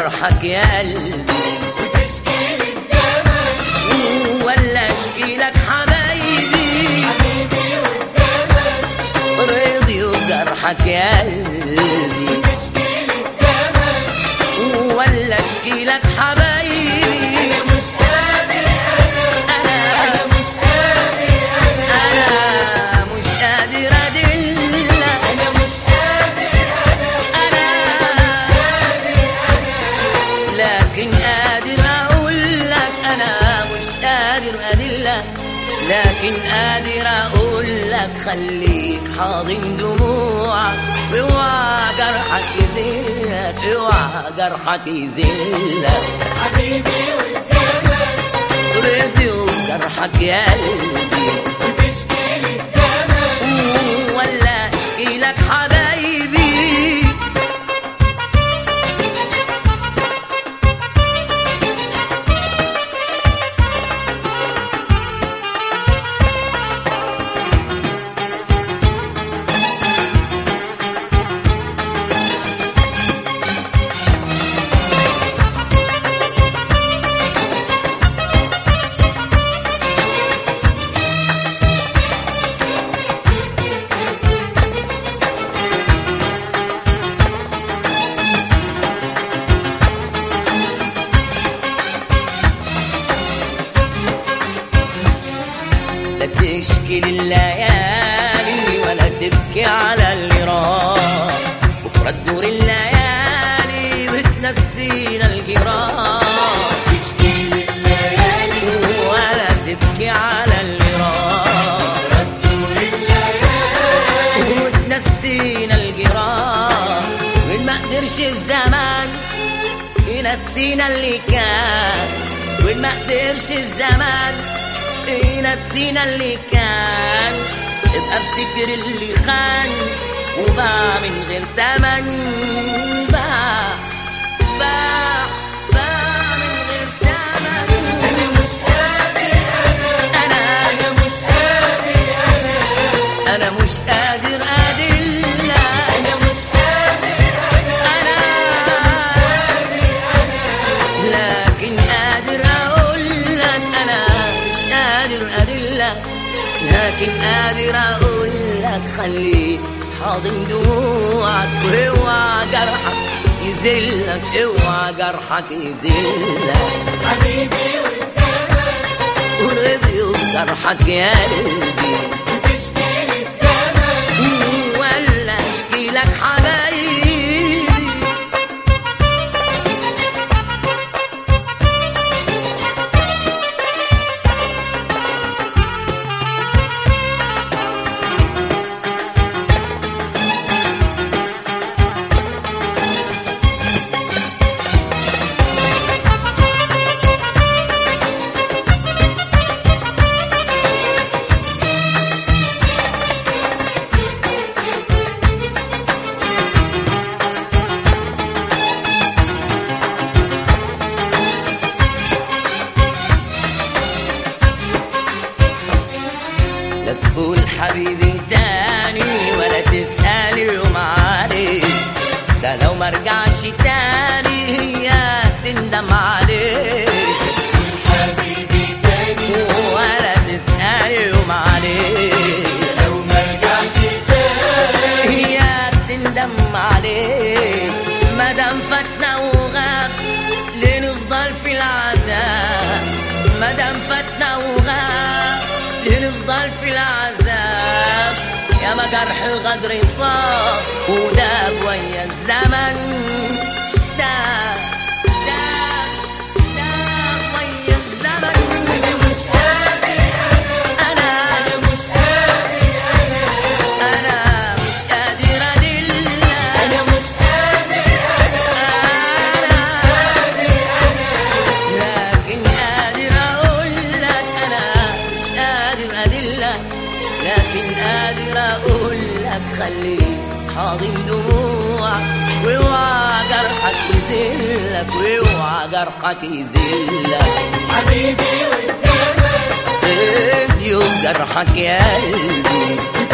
جرحك يا قلبي وتشكي للزمن ولا اشكي لك حبايبي حبيبي والزمن رضي وجرحك يا قلبي وتشكي للزمن ولا اشكي لك حبايبي أنا مش قادر أنا انا أنا مش قادر أنا انا مش قادر ادلك أنا مش قادر انا لكن قادر اقول لك انا مش قادر ادلك لكن قادر اقول لك خليك حاضن دموعك اوعى جرحك يذلك اوعى جرحك يذلك حبيبي والزمن رضي وجرحك يا قلبي وتشكي للزمن ولا اشكي لك حبايبي لا تشكي لليالي ولا تبكي على اللي راح بكرة تدور الليالي وتنسينا الجراح تشكي لليالي ولا تبكي على اللي راح ردوا لليالي وتنسينا الجراح وإن ما قدرش الزمان ينسينا اللي كان وإن ما قدرش الزمان ينسينا اللي كان ابقى افتكر اللي خان وباع من غير تمن باع باع باع من غير تمن أنا مش قادر انا أنا مش قادر أنا انا مش قادر ادلك أنا مش قادر انا لكن قادر اقول لك انا مش قادر ادلك لكن قادر اقول لك خليك حاضن دموعك واوعى جرحك يذلك اوعى جرحك يذلك حبيبي والزمن ورضي وجرحك يا قلبي وتشكي للزمن ولا اشكي لك حبايبي لا تقول حبيبي تاني ولا تسأل يوم عليك ده لو ما رجعش تاني هي تندم عليك حبيبي تاني ولا تسأل يوم عليك لو ما رجعش تاني هي تندم عليك ما دام فاتنا وغاب لنفضل في العذاب ما دام فاتنا وغاب لنفضل في العذاب يا ما جرح الغدر طاب وداب ويا الزمن داب داب داب ويا الزمن أنا مش قادر انا أنا مش قادر انا مش قادر ادلك أنا مش قادر لكن قادر اقول لك انا مش قادر ادلك لكن قادر اقول لك خليك حاضن دموعك واوعى جرحك يذلك واوعى جرحك يذلك حبيبي والزمن ادي جرحك يا قلبي